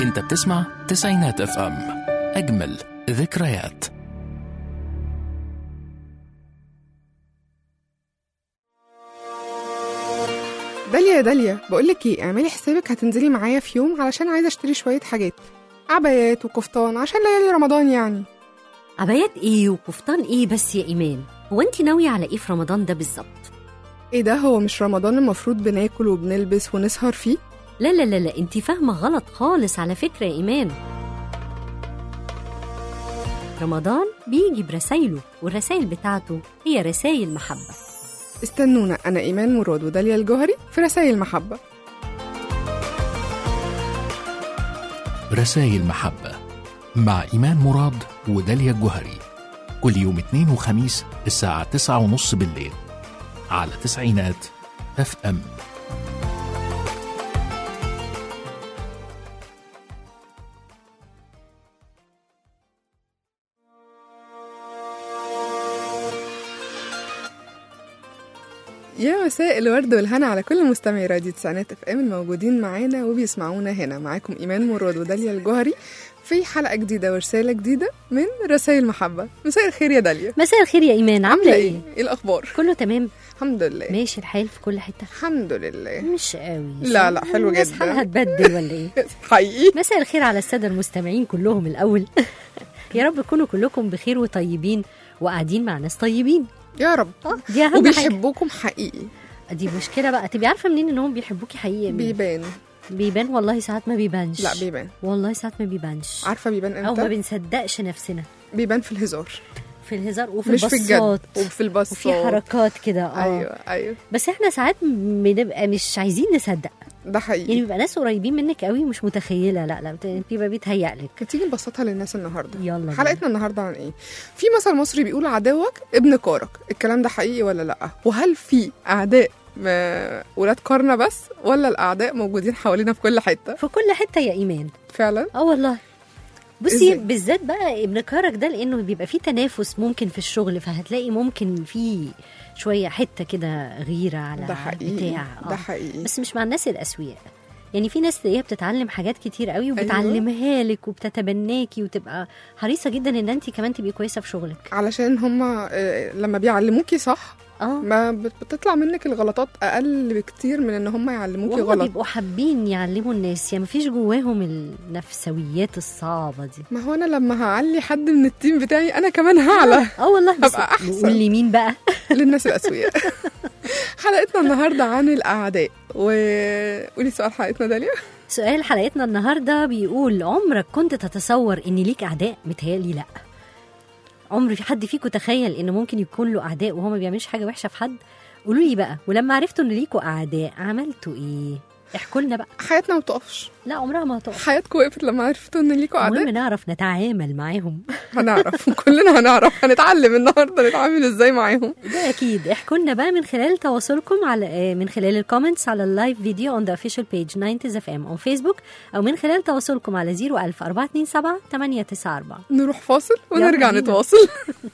انت بتسمع تسعينات اف ام اجمل ذكريات داليا يا داليا بقولك ايه اعملي حسابك هتنزلي معايا في يوم علشان عايزه اشتري شويه حاجات عبايات وقفطان عشان ليالي رمضان يعني عبايات ايه وقفطان ايه بس يا ايمان هو انت ناويه على ايه في رمضان ده بالظبط ايه ده هو مش رمضان المفروض بناكل وبنلبس ونسهر فيه لا لا لا لا انت فاهمه غلط خالص على فكره يا ايمان رمضان بيجي برسايله والرسايل بتاعته هي رسايل محبه استنونا انا ايمان مراد وداليا الجوهري في رسائل محبه رسائل محبة مع إيمان مراد وداليا الجوهري كل يوم اثنين وخميس الساعة تسعة ونص بالليل على تسعينات اف ام يا مساء الورد والهنا على كل مستمعي راديو تسعينات اف ام الموجودين معانا وبيسمعونا هنا معاكم ايمان مراد وداليا الجوهري في حلقه جديده ورساله جديده من رسائل محبه مساء الخير يا داليا مساء الخير يا ايمان عامله ايه ايه الاخبار كله تمام الحمد لله ماشي الحال في كل حته الحمد لله مش قوي لا، لا، حلو الناس جدا. حالها تبدل ولا ايه حقيقي مساء الخير على الساده المستمعين كلهم الاول يا رب تكونوا كلكم بخير وطيبين وقاعدين مع ناس طيبين يا رب اه دي اهم حاجه وبيحبوكم حقيقي دي مشكله بقى تبقي عارفه منين انهم بيحبوكي حقيقي يا مين؟ بيبان بيبان والله ساعات ما بيبانش لا بيبان والله ساعات ما بيبانش عارفه بيبان او ما امتى بنصدقش نفسنا بيبان في الهزار في الهزار وفي مش في الجد البصات وفي البصات وفي حركات كده اه ايوه ايوه بس احنا ساعات بنبقى مش عايزين نصدق ده حقيقي يعني بيبقى ناس قريبين منك قوي مش متخيله لا لا بت- بيبقى بيتهيأ لك ما تيجي نبسطها للناس النهارده يلا بينا. حلقتنا النهارده عن ايه في مثل مصري بيقول عدوك ابن كارك الكلام ده حقيقي ولا لا وهل في اعداء م- ولاد كارنا بس ولا الاعداء موجودين حوالينا في كل حته في كل حته يا ايمان فعلا اه والله بصي إزاي؟ بالذات بقى ابن كارك ده لانه بيبقى فيه تنافس ممكن في الشغل فهتلاقي ممكن فيه شويه حته كده غيره على ده حقيقي بتاع ده آه. حقيقي بس مش مع الناس الاسوياء يعني في ناس تلاقيها بتتعلم حاجات كتير قوي وبتعلمها لك وبتتبناكي وتبقى حريصه جدا ان انت كمان تبقي كويسه في شغلك علشان هما آه، لما بيعلموكي صح اه ما بت- بتطلع منك الغلطات اقل بكتير من ان هما يعلموكي وهم غلط بيبقوا حابين يعلموا الناس يعني مفيش جواهم النفسويات الصعبه دي ما هو انا لما هعلي حد من التيم بتاعي انا كمان هعلى اه والله بس هبقى أحسن. نقول لمين بقى للناس الاسوياء حلقتنا النهارده عن الاعداء وقولي سؤال حلقتنا داليا سؤال حلقتنا النهارده بيقول عمرك كنت تتصور ان ليك اعداء متهيألي لا عمر في حد فيكم تخيل ان ممكن يكون له اعداء وهو ما بيعملش حاجه وحشه في حد قولوا لي بقى ولما عرفتوا ان ليكوا اعداء عملتوا ايه احكوا لنا بقى حياتنا ما بتقفش لا عمرها ما هتقف حياتكم وقفت لما عرفتوا ان ليكوا المهم اعداء نعرف نتعامل معاهم هنعرف كلنا هنعرف هنتعلم النهارده نتعامل ازاي معاهم ده اكيد احكوا لنا بقى من خلال تواصلكم على آه، من خلال الكومنتس على اللايف فيديو اون ذا اوفيشال بيج 90 اف ام اون فيسبوك او من خلال تواصلكم على 01000 427 894 نروح فاصل يلا ونرجع بينا. نتواصل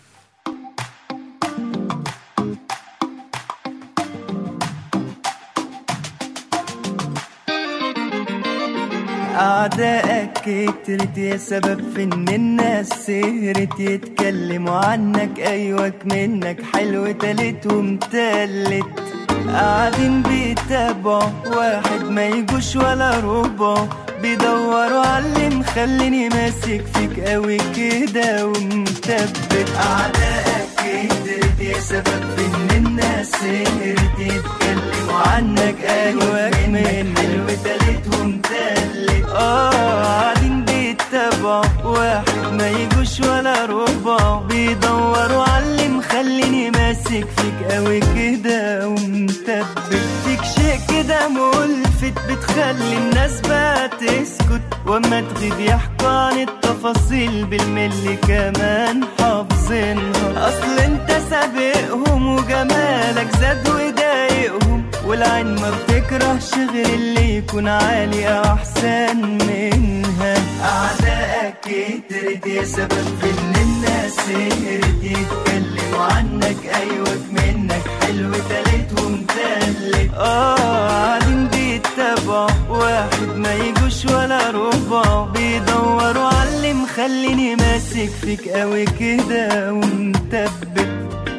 أعدائك كترت يا سبب في إن الناس سهرت يتكلموا عنك أيوك منك حلو تالت ومتلت قاعدين بيتابعوا واحد ما يجوش ولا ربع بيدوروا على اللي مخليني ماسك فيك قوي كده ومثبت أعدائك كترت يا سبب في إن الناس سهرت يتكلموا عنك أيوك منك حلو تالت ومتلت اه قاعدين بيتابعوا واحد ما يجوش ولا ربع بيدوروا على اللي مخليني ماسك فيك قوي كده ومثبت فيك شيء كده ملفت بتخلي الناس بقى تسكت واما تغيب يحكوا عن التفاصيل بالملي كمان حافظينها اصل انت سابقهم وجمالك زاد وضايقهم والعين ما بتكرهش غير اللي يكون عالي او احسن منها اعدائك كترت يا سبب في ان الناس سهرت يتكلموا عنك ايوك منك حلو تالت ومتلت اه قاعدين بيتابعوا واحد ما يجوش ولا ربع ماسك فيك قوي كده ومثبت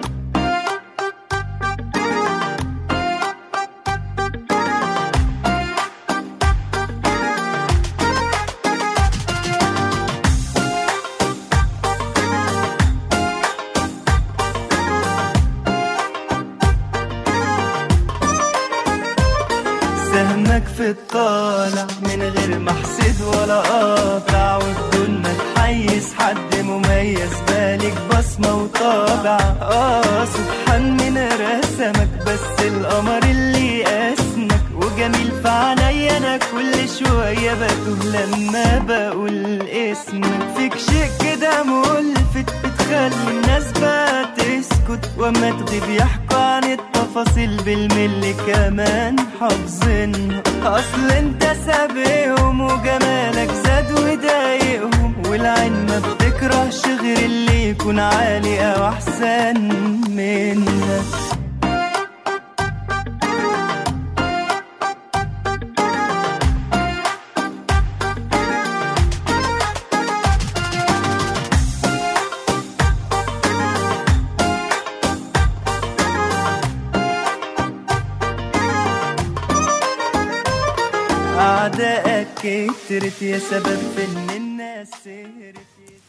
سهمك في الطالع من غير ما احسد ولا قاطع وبدون ما تحيز حد مميز بالك بصمة وطابع اه سبحان من رسمك بس القمر اللي اسمك وجميل في عينيا انا كل شوية بتوه لما بقول اسمك فيك شيء كده ملفت بتخلي الناس بقى تسكت واما تغيب يحكوا عن التفاصيل بالملي كمان حافظينها اصل انت سابقهم وجمالك زاد وضايقهم والعين ما بتكرهش غير اللي يكون عالي او احسن منك أعدائك كترت يا سبب في إن الناس سهرت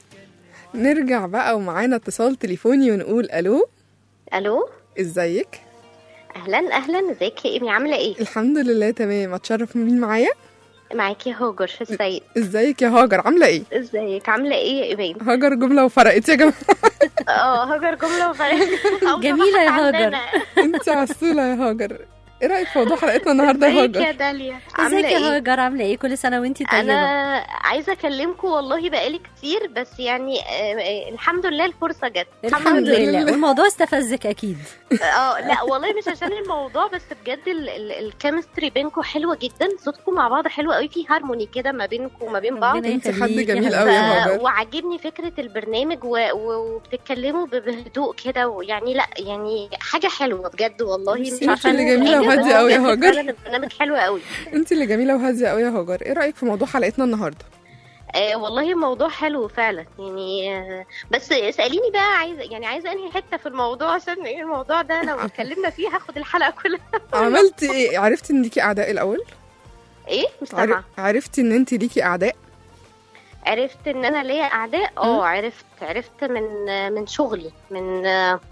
نرجع بقى ومعانا اتصال تليفوني ونقول الو الو ازيك اهلا اهلا ازيك يا ايمي عامله ايه الحمد لله تمام اتشرف مين معايا معاكي هاجر ازيك ازيك يا هاجر عامله ايه ازيك عامله ايه يا ايمان هاجر جمله وفرقت يا جماعه اه هاجر جمله وفرق جميلة يا هاجر. انت عسوله يا هاجر ايه رايك في موضوع حلقتنا النهارده يا ازيك يا هاجر داليا ازيك عامله يا ايه هاجر عامله ايه كل سنه وانتي طيبه انا عايزه اكلمكم والله بقالي كتير بس يعني آه، آه، الحمد لله الفرصه جت الحمد لله والموضوع استفزك اكيد اه لا والله مش عشان الموضوع بس بجد الكيمستري بينكم حلوه جدا صوتكم مع بعض حلو قوي في هارموني كده ما بينكم وما بين بعض ربنا انت حد يخليك يا جميل هاجر. قوي يا ف- هاجر وعجبني فكره البرنامج و... و... وبتتكلموا ب- بهدوء كده ويعني لا يعني حاجه حلوه بجد والله ميرسي. مش انت عشان اللي جميلة حاجة، وهادية بس قوي يا بجد هاجر. فعلا البرنامج حلو قوي انت اللي جميله وهاديه قوي يا هاجر ايه رايك في موضوع حلقتنا النهارده آه والله الموضوع حلو فعلا يعني آه بس اساليني بقى عايزه يعني عايزه انهي حته في الموضوع عشان ايه الموضوع ده لو اتكلمنا فيه هاخد الحلقه كلها عملتي ايه عرفتي ان ليكي اعداء الاول ايه مش عر... سامعه عرفتي ان انت ليكي اعداء عرفت ان انا ليا اعداء اه عرفت عرفت من من شغلي من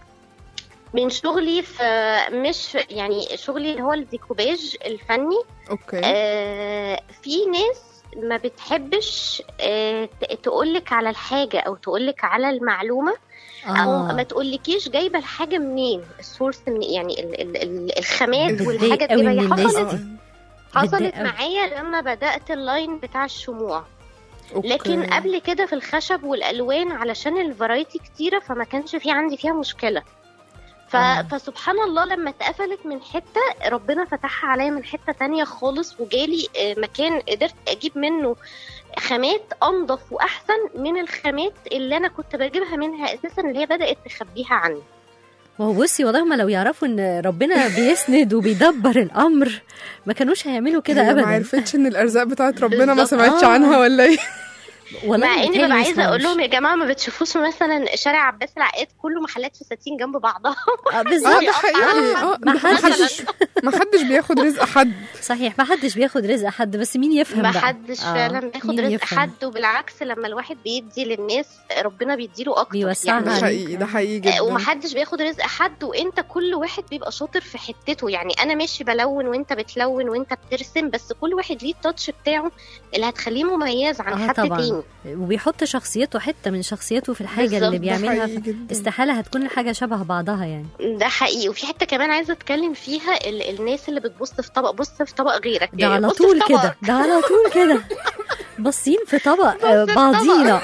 من شغلي في مش يعني شغلي اللي هو الديكوباج الفني اوكي آه في ناس ما بتحبش آه تقولك على الحاجة أو تقولك على المعلومة أو ما تقولكيش جايبة الحاجة منين السورس من يعني ال ال ال الخامات بتضايق والحاجة قوي تجيبها من هي الناس حصلت دي. حصلت بتضايق قوي. معايا لما بدأت اللاين بتاع الشموع أوكي. لكن قبل كده في الخشب والالوان علشان الفرايتي كتيره فما كانش في عندي فيها مشكله ف... آه. فسبحان الله لما اتقفلت من حته ربنا فتحها عليا من حته تانية خالص وجالي آه، مكان قدرت اجيب منه خامات انضف واحسن من الخامات اللي انا كنت بجيبها منها اساسا اللي هي بدات تخبيها عني وهو بصي والله ما لو يعرفوا ان ربنا بيسند وبيدبر الامر ما كانوش هيعملوا كده هي ما ابدا عرفتش ان الارزاق بتاعت ربنا ما بالظبط. سمعتش آه. عنها ولا ايه والله مع اني متهيألي ببقى ما عايزه اقول يسمعوش. لهم يا جماعه ما بتشوفوش مثلا شارع عباس العقاد كله محلات فساتين جنب بعضها اه اه بالظبط ده حقيقي اه ما ما حدش- حدش ما حدش بياخد رزق حد صحيح ما حدش بياخد رزق حد بس مين يفهم ما بقى حدش آه، فعلا بياخد مين رزق يفهم؟ حد وبالعكس لما الواحد بيدي للناس ربنا بيديله اكتر بيوسعها ده عليك. حقيقي ده حقيقي آه، جدا ومحدش بياخد رزق حد وانت كل واحد بيبقى شاطر في حتته يعني انا ماشي بلون وانت بتلون وانت بترسم بس كل واحد ليه التاتش بتاعه اللي هتخليه مميز عن اه حد طبعا تاني وبيحط شخصيته حته من شخصيته في الحاجه بالظبط، اللي ده بيعملها حقيقي ف- جدا. استحاله هتكون الحاجه شبه بعضها يعني ده حقيقي وفي حته كمان عايزه اتكلم فيها ال- الناس اللي بتبص في طبق بص في طبق غيرك ده على بص في طول طبق. كده ده على طول كده باصين في طبق آه، في طبق. بعضينا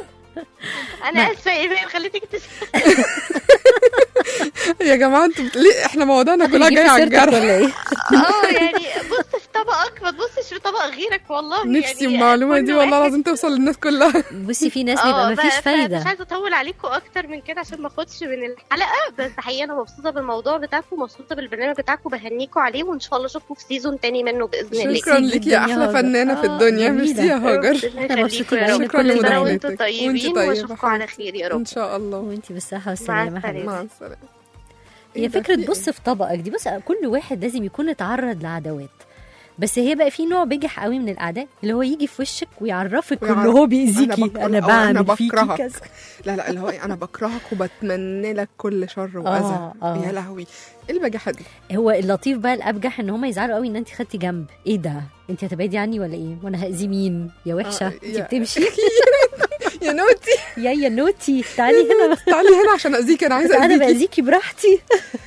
انا اسفه يا ايمان خليتك تس... يا جماعه انتوا بت- ليه احنا مواضيعنا كلها هتيجي جايه في على سيرتك الجرح ولا ايه اه يعني بص في طبق طبقك ما تبصش في طبق غيرك والله نفسي يعني المعلومه كل دي والله واحد- العظيم توصل للناس كلها بصي في ناس اه بيبقى بقى- مفيش ف- فايده مش عايزه اطول عليكم اكتر من كده عشان ما اخدش من الحلقه بس حقيقه انا مبسوطه بالموضوع بتاعكم مبسوطه بالبرنامج بتاعكم بهنيكم عليه وان شاء الله اشوفكم في سيزون تاني منه باذن الله شكرا ميرسي ليكي جداً يا يا احلى هاجر. فنانه في آه، الدنيا جميلة. ميرسي يا هاجر ربنا إحنا مبسوطين يخليكم يا أوي رب من كل كل سنه مداخلتك. وانتم طيبين وانتي طيبة واشوفكم على خير يا ان رب شاء الله وانتي بالصحه مع والسلامه السلامة. حبيبتي مع السلامه هي إيه ده فكره في بص إيه؟ في طبقك دي بص كل واحد لازم يكون اتعرض لعداوات بس هي بقى في نوع بجح قوي من الاعداء اللي هو يجي في وشك ويعرفك ويعرف- ان هو بيأذيكي أنا بك- انا أو أنا بعمل فيكي بكرهك. كذا لا لا اللي هو إيه، انا بكرهك وبتمنى لك كل شر آه، واذى آه. يا لهوي ايه البجاحه دي هو اللطيف بقى الابجح ان هم يزعلوا قوي ان انت خدتي جنب ايه ده انت هتبعدي عني ولا ايه وانا هاذي مين يا وحشه آه، انت يا- بتمشي يا نوتي يا يا نوتي تعالي هنا تعالي هنا عشان اذيك انا عايزه انا اذيكي باذيكي براحتي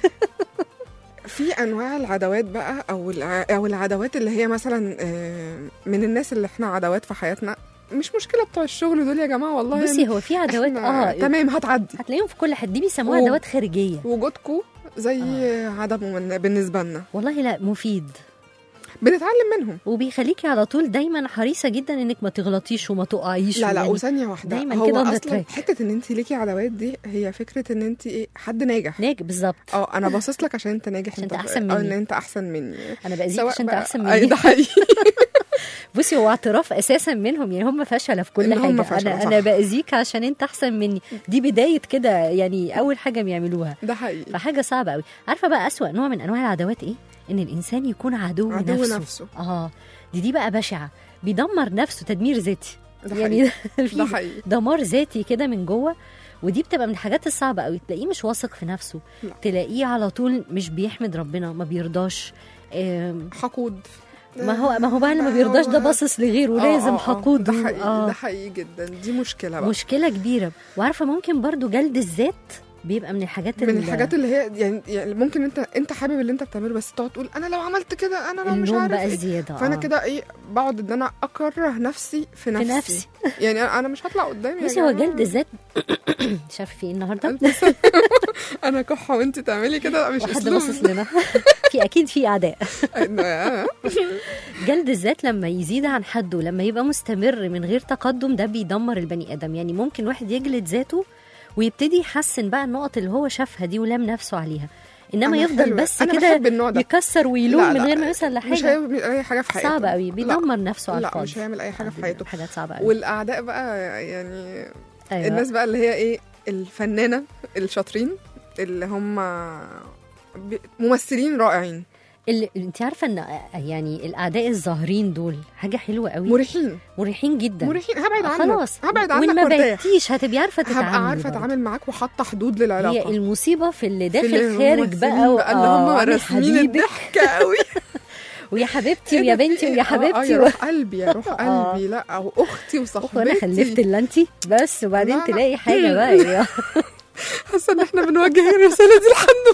في انواع العداوات بقى او الع... او العداوات اللي هي مثلا آه، من الناس اللي احنا عداوات في حياتنا مش مشكله بتوع الشغل دول يا جماعه والله بصي هو في عداوات إحنا اه تمام هتعدي هتلاقيهم في كل حد دي بيسموها و- عداوات خارجيه وجودكم زي عدمه من... بالنسبه لنا والله لا مفيد بنتعلم منهم وبيخليكي على طول دايما حريصه جدا انك ما تغلطيش وما تقعيش لا لا يعني وثانيه واحده دايماً هو كده on the اصلا track. حته ان انت ليكي عداوات دي هي فكره ان انت ايه حد ناجح ناجح بالظبط اه انا باصص لك عشان انت ناجح عشان انت انت أحسن اه مني. ان انت احسن مني انا باذيك سواء عشان انت بقى- احسن أي مني ده حقيقي بصي هو اعتراف اساسا منهم يعني هم فشله في كل إن هم حاجه فشلة، انا صح. انا باذيك عشان انت احسن مني دي بدايه كده يعني اول حاجه بيعملوها ده حقيقي فحاجه صعبه قوي عارفه بقى اسوا نوع من انواع العداوات ايه ان الانسان يكون عدو, عدو نفسه. نفسه. اه دي دي بقى بشعه بيدمر نفسه تدمير ذاتي ده يعني ده في حقيقي دمار ذاتي كده من جوه ودي بتبقى من الحاجات الصعبه قوي تلاقيه مش واثق في نفسه لا. تلاقيه على طول مش بيحمد ربنا ما بيرضاش آم، حقود ما هو ما هو بقى اللي ما بيرضاش ده باصص لغيره آه، لازم آه، آه. حقود ده و- حقيقي آه. ده حقيقي جدا دي مشكله بقى مشكله كبيره وعارفه ممكن برضو جلد الذات بيبقى من الحاجات من ال- الحاجات اللي هي يعني, يعني ممكن انت انت حابب اللي انت بتعمله بس تقعد تقول انا لو عملت كده انا لو مش اللوم عارف بقى ايه الزياده فانا آه. كده ايه بقعد ان انا اكره نفسي في نفسي, نفسي. يعني انا أنا مش هطلع قدامي يا بصي هو جماعة. جلد الذات مش عارفه في ايه النهارده ألف سنة. انا كحه وانت تعملي كده مش وحد اسلوب باصص لنا في اكيد في اعداء آه. جلد الذات لما يزيد عن حده لما يبقى مستمر من غير تقدم ده بيدمر البني ادم يعني ممكن واحد يجلد ذاته ويبتدي يحسن بقى النقط اللي هو شافها دي ولام نفسه عليها انما أنا يفضل حلوة. بس أنا كده بحب النوع ده. يكسر ويلوم لا، من لا، غير ما يوصل مش لحاجه هيعمل اي حاجه في حياته صعب قوي لا. بيدمر نفسه على لا الفاضي مش هيعمل اي حاجه في آه، حياته حاجات صعبه قوي والاعداء بقى يعني أيوة. الناس بقى اللي هي ايه الفنانه الشاطرين اللي هم ب- ممثلين رائعين اللي انت عارفه ان يعني الاعداء الظاهرين دول حاجه حلوه قوي مريحين مريحين جدا مريحين هبعد آه، عنك خلاص هبعد وان عنك ما وارتاح بعتيش هتبقي عارفه تتعاملي هبقى عارفه برضه. اتعامل معاك وحاطه حدود هي للعلاقه المصيبه في اللي في داخل اللي خارج بقى الممثلين بقى اللي هم وآه، راسمين حبيبك الضحك قوي ويا حبيبتي ويا بنتي ويا آه، آه، حبيبتي يا و... روح قلبي يا روح آه. قلبي لا او اختي وصاحبتي وانا خلفت الا انت بس وبعدين لا، لا. تلاقي حاجه بقى يا- حاسه ان احنا بنوجه الرساله دي لحد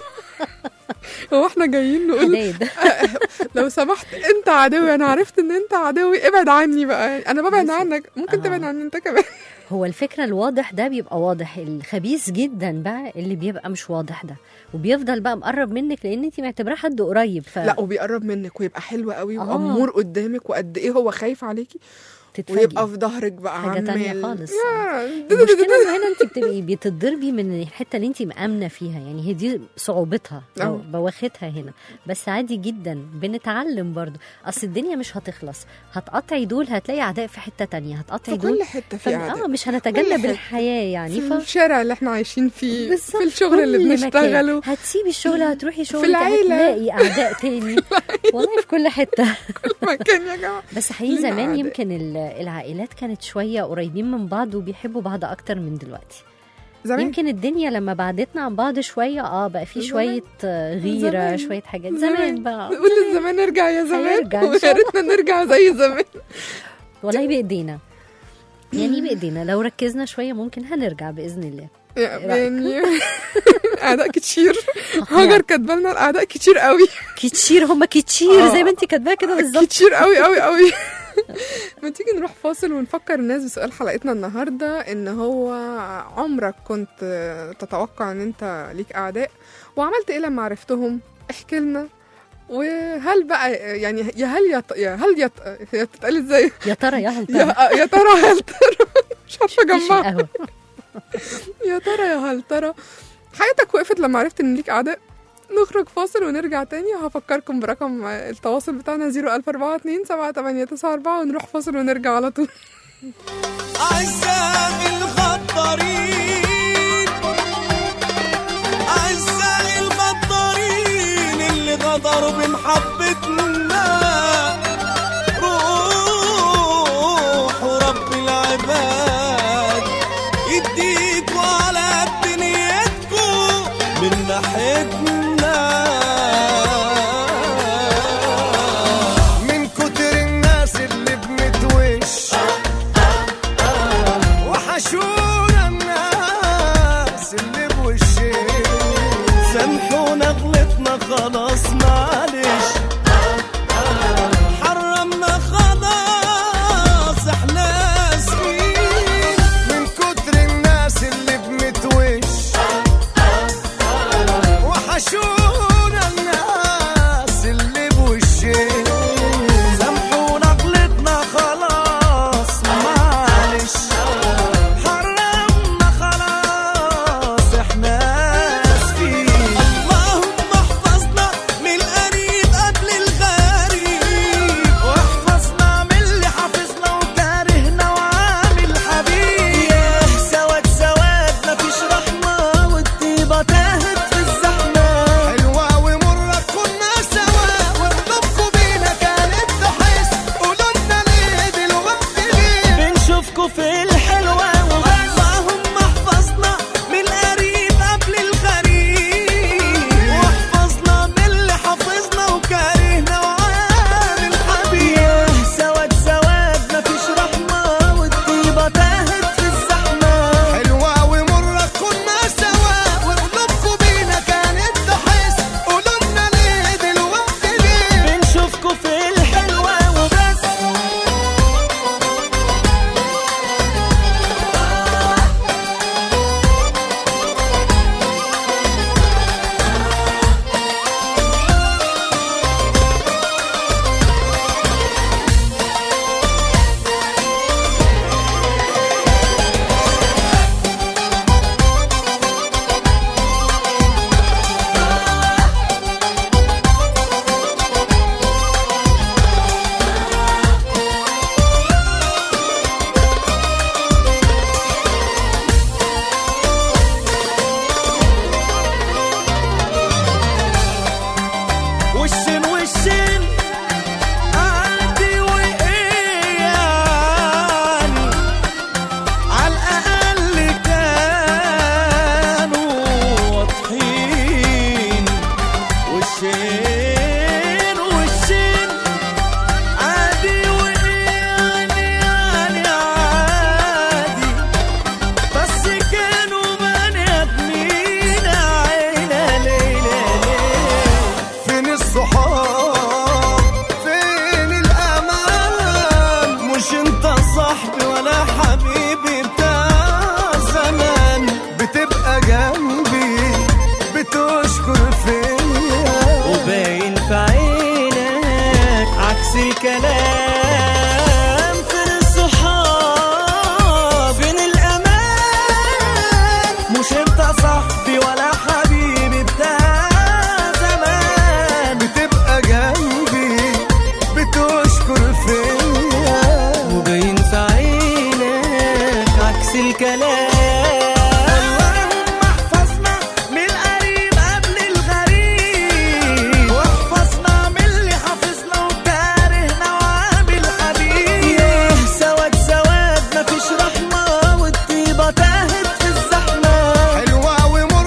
هو احنا جايين نقول حدايد لو سمحت انت عدوي انا عرفت ان انت عدوي ابعد عني بقى انا ببعد بس- عنك ممكن آه. تبعد عني انت كمان هو الفكره الواضح ده بيبقى واضح الخبيث جدا بقى اللي بيبقى مش واضح ده وبيفضل بقى مقرب منك لان انت معتبراه حد قريب ف لا وبيقرب منك ويبقى حلو قوي آه. وامور قدامك وقد ايه هو خايف عليكي تتفاجئي ويبقى في ظهرك بقى حاجة تانية عمال خالص. يا المشكله ان هنا انت بتبقي بتتضربي من الحته اللي انت مامنه فيها يعني هي دي صعوبتها أه. بو- بواختها هنا بس عادي جدا بنتعلم برضو اصل الدنيا مش هتخلص هتقطعي دول هتلاقي اعداء في حته تانية هتقطعي في دول كل حته ف... في اه اعداء مش كل هنتجنب حتة. الحياه يعني في ف... الشارع اللي احنا عايشين فيه بالظبط، في الشغل اللي كل مكان. بنشتغله هتسيبي الشغل هتروحي شغلك العيلة. هتلاقي اعداء تاني والله في كل حته مكان يا جماعه بس حقيقي لينا زمان أعداء. يمكن ال- العائلات كانت شويه قريبين من بعض وبيحبوا بعض اكتر من دلوقتي زمان يمكن الدنيا لما بعدتنا عن بعض شويه اه بقى في زمان. شويه آه، غيره زمان. شويه حاجات زمان بقى نقول للزمان ارجع يا زمان هيرجع إن ويا شاء الله. ريتنا نرجع زي زمان والله بايدينا يعني بايدينا لو ركزنا شويه ممكن هنرجع باذن الله يعني اعداء كتير هاجر كاتبه لنا الاعداء كتير قوي كتير هم كتير آه. زي ما انت كاتباها كده بالظبط كتير قوي قوي قوي ما تيجي نروح فاصل ونفكر الناس بسؤال حلقتنا النهارده ان هو عمرك كنت تتوقع ان انت ليك اعداء وعملت ايه لما عرفتهم احكي لنا وهل بقى يعني يا هل يا ط- يا هل يا ط- هي بتتقال ازاي يا ترى يا هل ترى يا يا ترى هل ترى مش عارفه مفيش اجمعها القهوة. يا ترى يا هل ترى حياتك وقفت لما عرفت ان ليك اعداء نخرج فاصل ونرجع تاني وهفكركم برقم التواصل بتاعنا 00442 7894 ونروح فاصل ونرجع على طول أعزائي الغدارين أعزائي الغدارين اللي غدروا بمحبتنا روحوا رب العباد يديكوا على قد نيتكوا من ناحيتنا من كتر الناس اللي بنتوش وحشونا الناس اللي بوشين سامحونا غلطنا خلاص معلش حرمنا خلاص احنا اسفين من كتر الناس اللي بنتوش وحشونا الناس اللي بوشين سامحونا غلطنا خلاص معلش حرمنا خلاص احنا اسفين اللهم احفظنا من القريب قبل الغريب واحفظنا من اللي حافظنا وكارهنا وعامل حبيب ياه سواد سواد مفيش رحمة والطيبة تاهت في الزحمة حلوة ومرة كنا سوا وقلوبكوا بينا كانت تحس قولوا لنا ليه دلوقتي ليه بنشوفكوا في الحلوة اللهم احفظنا من القريب قبل الغريب واحفظنا من اللي حافظنا وكارهنا وعامل حبيب ياه سواد سواد مفيش رحمة والطيبة تاهت في الزحمة حلوة ومرة كنا سوا وقلوبكوا بينا كانت تحس قولوا لنا ليه دلوقتي ليه بنشوفكوا في الحلوة وبس وشين وشين عادي وايه يعني على الاقل كانوا واضحين وشين وشين عادي وايه يعني يعني عادي بس كانوا بني ادمين عينا ليلة ليلة فين الصحاب فين الأمان مش انت صاحبي ولا حبيبي بتاع زمان بتبقى جنبي بتشكر فيا وباين في عينك عكس الكلام فين الصحاب فين الامان مش انت صاحبي ولا حبيبي بتاع زمان بتبقى جنبي بتشكر فيا وباين في عينك عكس الكلام اللهم احفظنا من القريب قبل الغريب واحفظنا من اللي حافظنا وكارهنا وعامل حبيب ياه سواد سواد مفيش رحمة والطيبة تاهت في الزحمة حلوة ومرة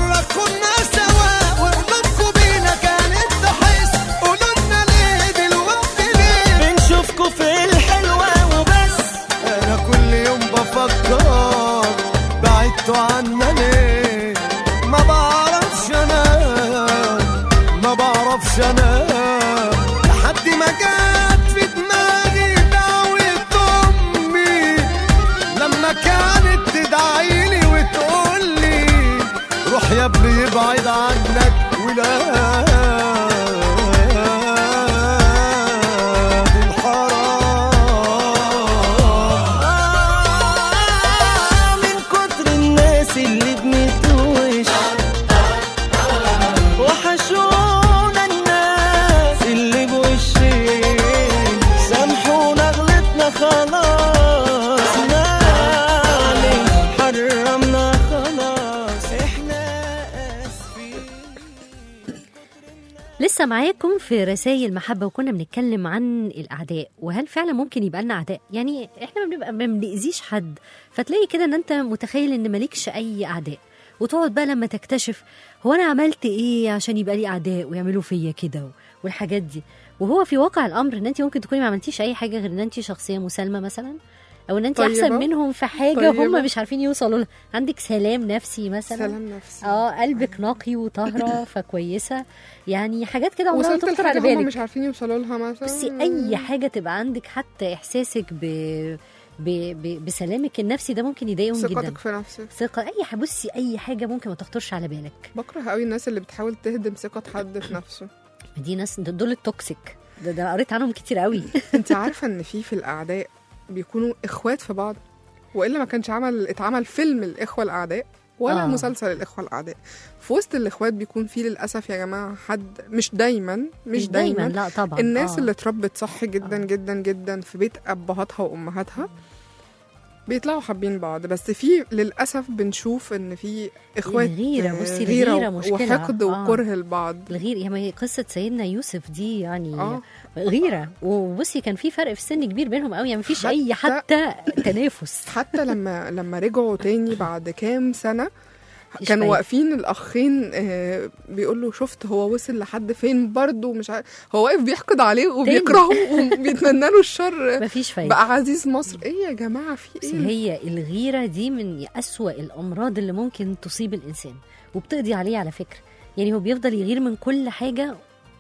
لسه معاكم في رسائل محبة وكنا بنتكلم عن الأعداء وهل فعلا ممكن يبقى لنا أعداء يعني إحنا ما بنبقى ما بنأذيش حد فتلاقي كده إن أنت متخيل إن مالكش أي أعداء وتقعد بقى لما تكتشف هو أنا عملت إيه عشان يبقى لي أعداء ويعملوا فيا كده والحاجات دي وهو في واقع الأمر إن أنت ممكن تكوني ما عملتيش أي حاجة غير إن أنت شخصية مسالمة مثلا أو إن أنت طيبة. أحسن منهم في حاجة طيبة. هم مش عارفين يوصلوا لها عندك سلام نفسي مثلا سلام نفسي اه قلبك نقي وطاهره فكويسه يعني حاجات كده عمرها ما وصلت تخطر على لحاجه هم بالك مش عارفين يوصلوا لها مثلا بصي اي حاجه تبقى عندك حتى احساسك ب... ب... ب... بسلامك النفسي ده ممكن يضايقهم جدا ثقتك في نفسك ثقه اي حاجه بصي اي حاجه ممكن ما تخطرش على بالك بكره قوي الناس اللي بتحاول تهدم ثقة حد في نفسه دي ناس دول التوكسيك ده, ده قريت عنهم كتير قوي انت عارفة ان في في الاعداء بيكونوا اخوات في بعض والا ما كانش عمل اتعمل فيلم الاخوة الاعداء ولا آه. آه. مسلسل الاخوة الاعداء في وسط الاخوات بيكون في للاسف يا جماعة حد مش دايما مش دايما, لا طبعا الناس آه. اللي اتربت صح جدا آه. جدا جدا في بيت ابهاتها وامهاتها بيطلعوا حابين بعض بس في للاسف بنشوف ان في اخوات الغيرة، آه، بصي غيرة الغيرة مشكلة. وحقد آه. وكره لبعض الغير يعني قصه سيدنا يوسف دي يعني اه غيره وبصي كان في فرق في السن كبير بينهم قوي يعني مفيش حتى- اي حتى تنافس حتى لما لما رجعوا تاني بعد كام سنه مفيش كانوا فايدة. واقفين الاخين آه، بيقول له شفت هو وصل لحد فين برضه مش عارف هو واقف بيحقد عليه وبيكرهه وبيتمنى له الشر مفيش فايده بقى عزيز مصر ايه يا جماعه في بس ايه هي الغيرة دي من أسوأ الأمراض اللي ممكن تصيب الإنسان وبتقضي عليه على فكرة يعني هو بيفضل يغير من كل حاجة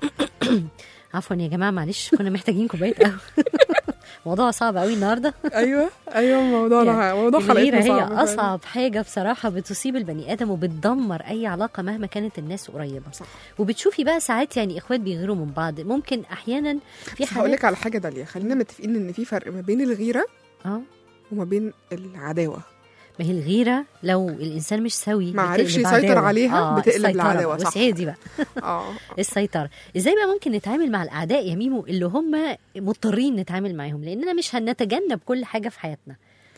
عفوا يا جماعة معلش كنا محتاجين كوباية قهوة موضوع صعب قوي النهاردة ايوه ايوه موضوع موضوع الغيرة حلقتنا هي صعب فعلاً. أصعب حاجة بصراحة بتصيب البني آدم وبتدمر أي علاقة مهما كانت الناس قريبة صح. وبتشوفي بقى ساعات يعني إخوات بيغيروا من بعض ممكن أحيانا في بس هقول حالات لك على حاجه داليا خلينا متفقين ان في فرق ما بين الغيره اه وما بين العداوه ما هي الغيرة لو الإنسان مش سوي ما عرفش بتقلب يسيطر عداوة. عليها بتقلب السيطرة. لعداوة، بس صح. هي دي بقى اه السيطرة ازاي بقى ممكن نتعامل مع الأعداء يا ميمو اللي هم مضطرين نتعامل معاهم لأننا مش هنتجنب كل حاجة في حياتنا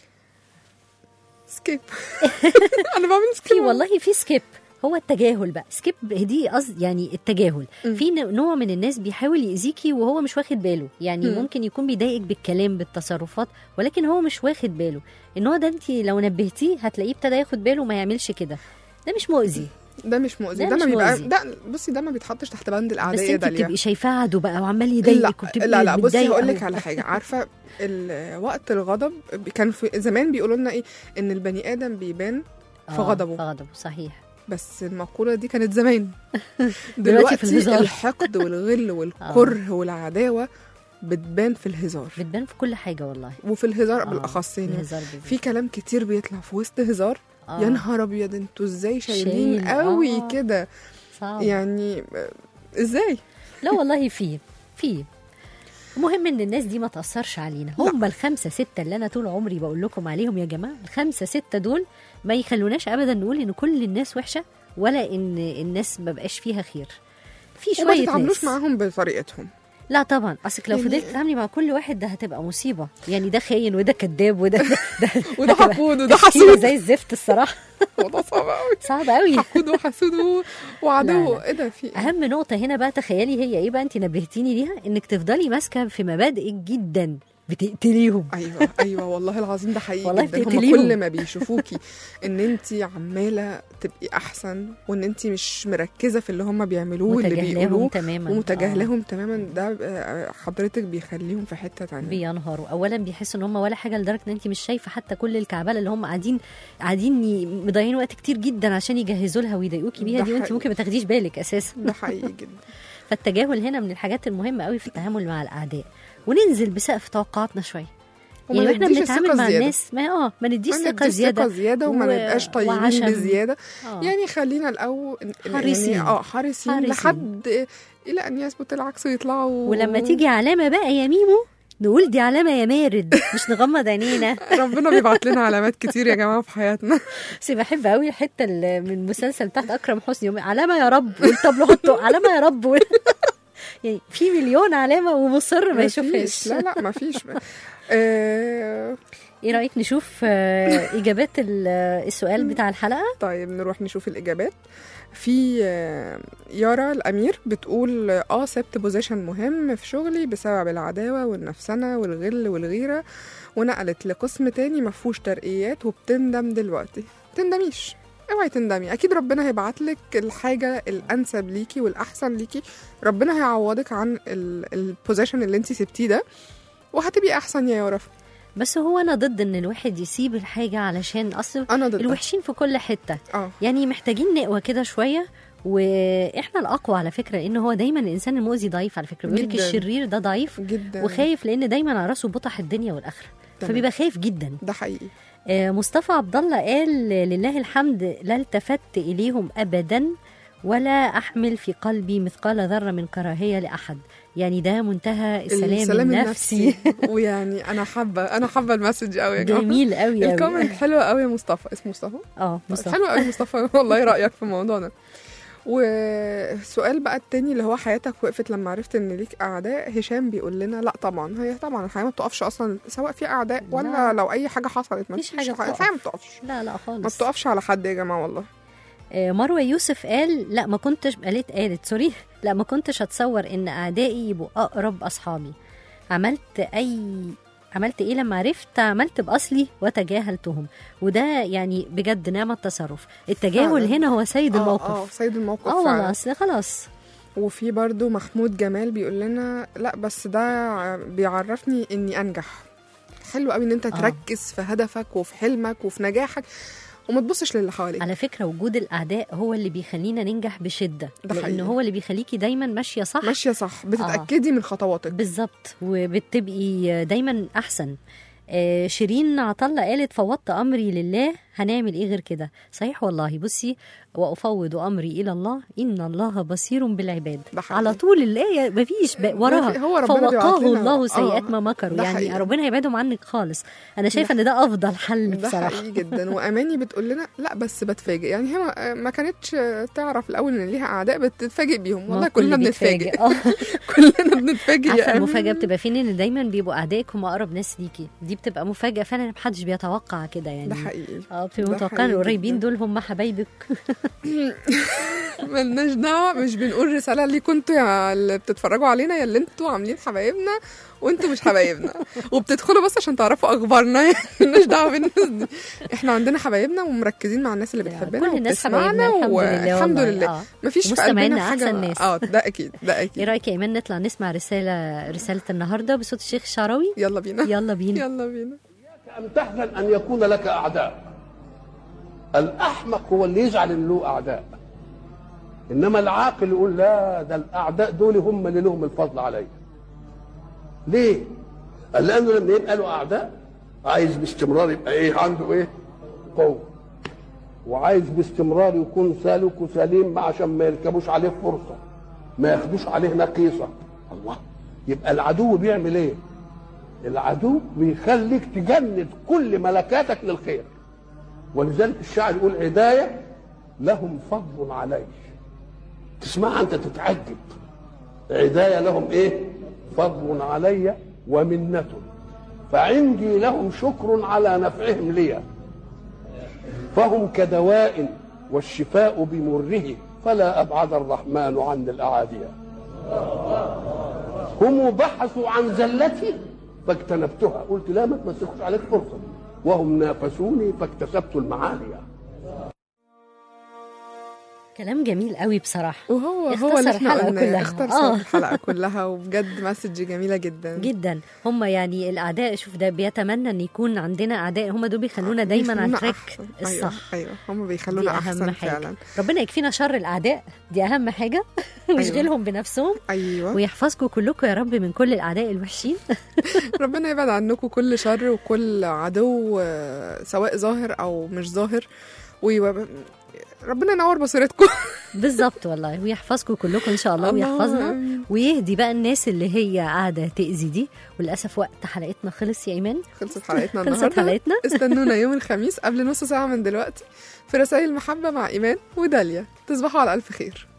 سكيب انا بعمل في سكيب والله في سكيب هو التجاهل بقى سكيب دي قصد يعني التجاهل مم. في ن- نوع من الناس بيحاول يأذيكي وهو مش واخد باله يعني مم. ممكن يكون بيضايقك بالكلام بالتصرفات ولكن هو مش واخد باله النوع ده انت لو نبهتيه هتلاقيه ابتدى ياخد باله وما يعملش كده ده مش مؤذي ده مش مؤذي ده ده, مش ما بيبقى مؤذي. ده بصي ده ما بيتحطش تحت بند بس الاعداء انت داليا بتبقي شايفاه عدو بقى وعمال لا يضايقك وبتبقي لا لا بصي متضايقة هقول لك و- على حاجه عارفه ال- وقت الغضب كان في زمان بيقولوا لنا ايه ان البني ادم بيبان في آه، غضبه. في غضبه صحيح بس المقوله دي كانت زمان دلوقتي في الهزار. الحقد والغل والكره والعداوه بتبان في الهزار بتبان في كل حاجه والله وفي الهزار آه، بالاخص يعني الهزار بالذات. في كلام كتير بيطلع في وسط هزار آه، يا نهار ابيض انتوا ازاي شايلين شايل، قوي آه. كده صعب. يعني آه، ازاي لا والله في في المهم ان الناس دي ما تاثرش علينا هم الخمسه سته اللي انا طول عمري بقول لكم عليهم يا جماعه الخمسه سته دول ما يخلوناش ابدا نقول ان كل الناس وحشه ولا ان الناس ما بقاش فيها خير في وما شويه تتعاملوش ناس معاهم بطريقتهم لا طبعا اصلك لو يعني- فضلت تتعاملي مع كل واحد ده هتبقى مصيبه يعني ده خاين وده كذاب وده ده, ده وده هتبقى حقود وده تشكيلة حسود زي الزفت الصراحه وده صعب قوي صعب قوي حقود وحسود و- لا، وعدو لا. ايه ده في إيه؟ اهم نقطه هنا بقى تخيلي هي ايه بقى انت نبهتيني ليها انك تفضلي ماسكه في مبادئك جدا بتقتليهم ايوه ايوه والله العظيم ده حقيقي والله جدا هم بتقتليهم. كل ما بيشوفوكي ان انت عماله تبقي احسن وان انت مش مركزه في اللي هم بيعملوه اللي متجاهلاهم بيقولوه تماما ومتجاهلاهم تماما ده آه، حضرتك بيخليهم في حته آه، تانية بينهاروا اولا بيحسوا ان هم ولا حاجه لدرجه ان انت مش شايفه حتى كل الكعبله اللي هم قاعدين قاعدين ي- مضيعين وقت كتير جدا عشان يجهزوا لها ويضايقوكي بيها ده دي وانت حقيقي. ممكن ما تاخديش بالك اساسا ده حقيقي جدا فالتجاهل هنا من الحاجات المهمه قوي في التعامل مع الاعداء وننزل بسقف توقعاتنا شويه وما يعني احنا نديش بنتعامل الثقة مع زيادة. الناس ما اه ما نديش ما ثقه نديش زياده ثقة زيادة وما و- نبقاش طيبين وعشم. بزيادة آه. يعني خلينا الأول حريصين. يعني اه حريصين حريصين. لحد إلى أن يثبت العكس ويطلعوا ولما تيجي علامه بقى يا ميمو نقول دي علامه يا مارد مش نغمض عينينا ربنا بيبعت لنا علامات كتير يا جماعة في حياتنا بس بحب قوي الحته اللي من المسلسل بتاعت اكرم حسني يوم علامه يا رب والطبل حطه علامه يا رب و... يعني في مليون علامه ومصر ما مفيش. يشوفهاش لا لا ما فيش آه ايه رايك نشوف آه، اجابات ال- آه، السؤال بتاع الحلقه طيب نروح نشوف الإجابات في آه، يارا الأمير بتقول اه سبت بوزيشن مهم في شغلي بسبب العداوة والنفسنة والغل والغيرة ونقلت لقسم تاني مفهوش ترقيات وبتندم دلوقتي تندميش اوعي تندمي اكيد ربنا هيبعت لك الحاجه الانسب ليكي والاحسن ليكي ربنا هيعوضك عن البوزيشن اللي انت سبتيه ده وهتبقي احسن يا يارا بس هو انا ضد ان الواحد يسيب الحاجه علشان اصل انا ضد الوحشين في كل حته اه يعني محتاجين نقوى كده شويه واحنا الاقوى على فكره لان هو دايما الانسان المؤذي ضعيف على فكره بيقول لك جداً. الشرير ده ضعيف جدا وخايف لان دايما على راسه بطح الدنيا والاخره تمام. فبيبقى خايف جدا ده حقيقي آه، مصطفى عبد الله قال لله الحمد لا التفت اليهم ابدا ولا احمل في قلبي مثقال ذره من كراهيه لاحد يعني ده منتهى السلام, السلام النفسي ويعني انا حابه انا حابه المسج قوي يا جماعه جميل قوي قوي الكومنت حلو قوي يا مصطفى اسمه مصطفى اه مصطفى حلو قوي مصطفى والله إيه رايك في الموضوع ده والسؤال بقى التاني اللي هو حياتك وقفت لما عرفت ان ليك اعداء هشام بيقول لنا لا طبعا هي طبعا الحياه ما بتقفش اصلا سواء في اعداء ولا لا. لو اي حاجه حصلت ما مفيش فيش حاجة حاجة- بتقف. الحياه ما بتقفش لا لا ما خالص بتقفش على حد يا جماعه والله آه، مروه يوسف قال لا ما كنتش قالت قالت سوري لا ما كنتش اتصور ان اعدائي يبقوا اقرب اصحابي عملت اي عملت ايه لما عرفت عملت باصلي وتجاهلتهم وده يعني بجد نعمه تصرف التجاهل فعلاً. هنا هو سيد اه اه الموقف سيد الموقف اه فعلا والله اصل خلاص وفي برضو محمود جمال بيقول لنا لا بس ده بيعرفني اني انجح حلو قوي ان انت آه. تركز في هدفك وفي حلمك وفي نجاحك وما تبصش للي حواليك على فكره وجود الاعداء هو اللي بيخلينا ننجح بشده ده لان حقيقي. هو اللي بيخليكي دايما ماشيه صح ماشيه صح بتتاكدي من خطواتك بالظبط وبتبقي دايما احسن آه، شيرين عطلة قالت فوضت امري لله هنعمل ايه غير كده صحيح والله بصي وافوض امري الى الله ان الله بصير بالعباد ده حقيقي. على طول الايه مفيش بقى وراها هو ربنا بيبعت فوقاه لنا- الله سيئات آه، ما مكروا ده يعني حقيقي. ربنا يبعدهم عنك خالص انا شايفه ان ده افضل حل ده بصراحه حقيقي جدا واماني بتقول لنا لا بس بتفاجئ يعني هي ما- ما كانتش تعرف الاول ان ليها اعداء بتتفاجئ بيهم ما والله الكل كلنا بيتفاجئ. بنتفاجئ اه كلنا بنتفاجئ يا عارفه أماني. المفاجاه بتبقى فين ان دايما بيبقوا اعدائك هم اقرب ناس ليكي دي بتبقى مفاجاه فعلا محدش بيتوقع كده يعني ده حقيقي اه بتبقى ده متوقعه حقيقي القريبين جداً. دول هم حبايبك ملناش دعوه مش بنقول رساله ليكوا انتوا يا اللي بتتفرجوا علينا يا اللي انتوا عاملين حبايبنا وانتوا مش حبايبنا وبتدخلوا بس عشان تعرفوا اخبارنا ملناش دعوه بالناس دي احنا عندنا حبايبنا ومركزين مع الناس اللي بتحبنا كل الناس وبتسمعنا حبايبنا الحمد لله والحمد والله. لله آه. مفيش في ومستمعينا قلبنا حاجه أحسن ناس. اه ده اكيد ده ايه اكيد رايك يا ايمان نطلع نسمع رساله رساله النهارده بصوت الشيخ الشعراوي يلا بينا يلا بينا يلا بينا أن تحزن أن يكون لك أعداء الأحمق هو اللي يزعل إن له أعداء إنما العاقل يقول لا ده الأعداء دول هم اللي لهم الفضل عليا ليه؟ قال لأنه لما يبقى له أعداء عايز باستمرار يبقى إيه عنده إيه؟ قوة وعايز باستمرار يكون سالك وسليم عشان ما يركبوش عليه فرصة ما ياخدوش عليه نقيصة الله يبقى العدو بيعمل إيه؟ العدو بيخليك تجند كل ملكاتك للخير ولذلك الشاعر يقول عداية لهم فضل علي تسمعها انت تتعجب عداية لهم ايه فضل علي ومنة فعندي لهم شكر على نفعهم لي فهم كدواء والشفاء بمره فلا أبعد الرحمن عن الأعادية هم بحثوا عن زلتي فاجتنبتها قلت لا ما تمسكوش عليك فرصة وهم نافسوني فاكتسبت المعالي كلام جميل قوي بصراحه وهو هو اختصر اللي احنا الحلقة قلناه كلها. اختصر آه. الحلقه كلها وبجد مسج جميله جدا جدا هم يعني الاعداء شوف ده بيتمنى ان يكون عندنا اعداء هم دول بيخلونا دايما على بيخلونا التراك أحسن. ايوه الصح ايوه هم دي بيخلونا اهم احسن حاجه فعلا ربنا يكفينا شر الاعداء دي اهم حاجه ويشغلهم بنفسهم ايوه ويحفظكم كلكم يا رب من كل الاعداء الوحشين ربنا يبعد عنكم كل شر وكل عدو آه، سواء ظاهر او مش ظاهر ويو... ربنا ينور بصيرتكم بالظبط والله ويحفظكم كلكم ان شاء الله اللهم ويحفظنا آمين. ويهدي بقى الناس اللي هي قاعده تاذي دي وللاسف وقت حلقتنا خلص يا ايمان خلصت حلقتنا خلصت النهارده حلقتنا استنونا يوم الخميس قبل نص ساعه من دلوقتي في رسائل محبه مع ايمان وداليا تصبحوا على الف خير